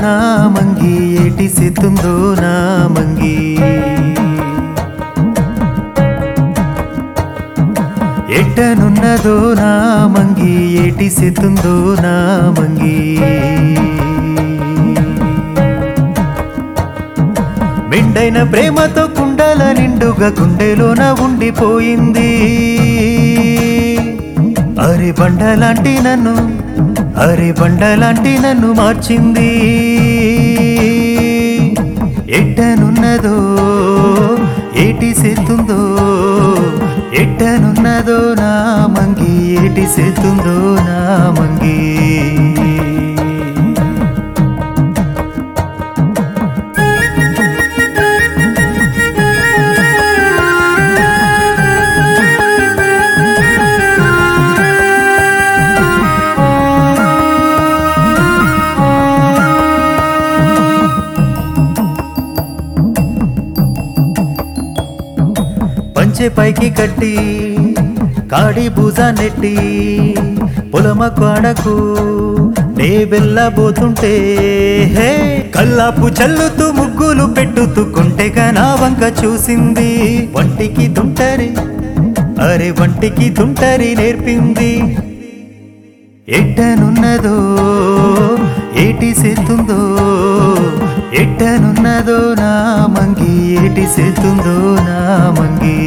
నా మంగి ఏటి సెత్తుందో నా మంగి ఎట్టనున్నదో నా మంగి ఏటి సెత్తుందో నా మంగి మెండైన ప్రేమతో కుండల నిండుగా గుండెలోన ఉండిపోయింది అరే బండలాంటి నన్ను అరే బండలాంటి నన్ను మార్చింది ఎట్టనున్నదో ఏటి సెత్తుందో ఎట్టనున్నదో నా మంగి ఏటి సెత్తుందో నా మంగి పంచె పైకి కట్టి కాడి బూజ నెట్టి పొలమ కాడకు నే వెళ్ళబోతుంటే హే కల్లాపు చల్లుతూ ముగ్గులు పెట్టుతూ కొంటెగా నా వంక చూసింది వంటికి తుంటరి అరే వంటికి తుంటరి నేర్పింది ఎట్టనున్నదో ఏటి సెత్తుందో ఎట్టనున్నదో నా మంగి ఏటి సెత్తుందో నా మంగి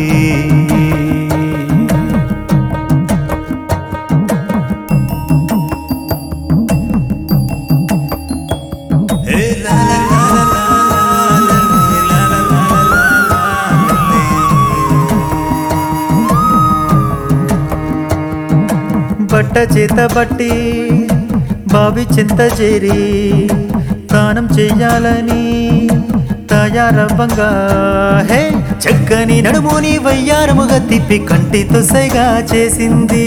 బట్ట చేత బట్టి బావి చింత చేరి స్నానం చెయ్యాలని తయారవ్వంగా హే చక్కని నడుముని వయ్యారముగా తిప్పి కంటితో సైగా చేసింది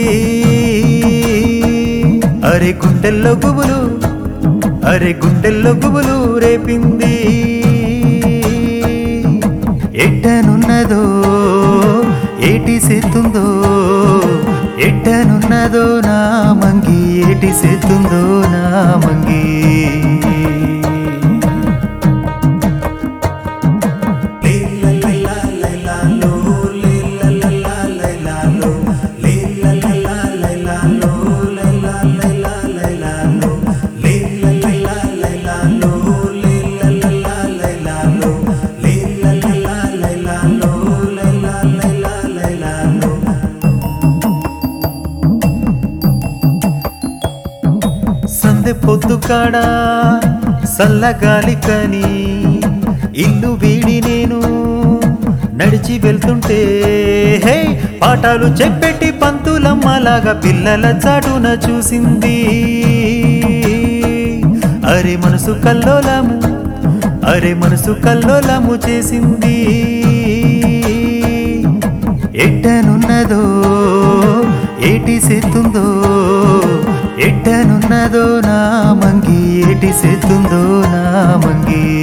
అరే గుండెల్లో గుబులు అరే గుండెల్లో గుబులు రేపింది ఎట్టనున్నదో ఏటి సెత్తుందో ఎట్టనున్నదో నా మంగి ఏటి సెత్తుందో నా మంగి సందె పొద్దు కాడా సల్లగాలి కని ఇల్లు వీడి నేను నడిచి వెళ్తుంటే హే పాఠాలు చెప్పెట్టి పంతులమ్మలాగా పిల్లల చాటున చూసింది అరే మనసు కల్లోలము అరే మనసు కల్లోలము చేసింది ఎట్టనున్నదో ఏటి సెత్తుందో ఎట్టనున్నదో నా మంగి ఏటి సెత్తుందో నా మంగి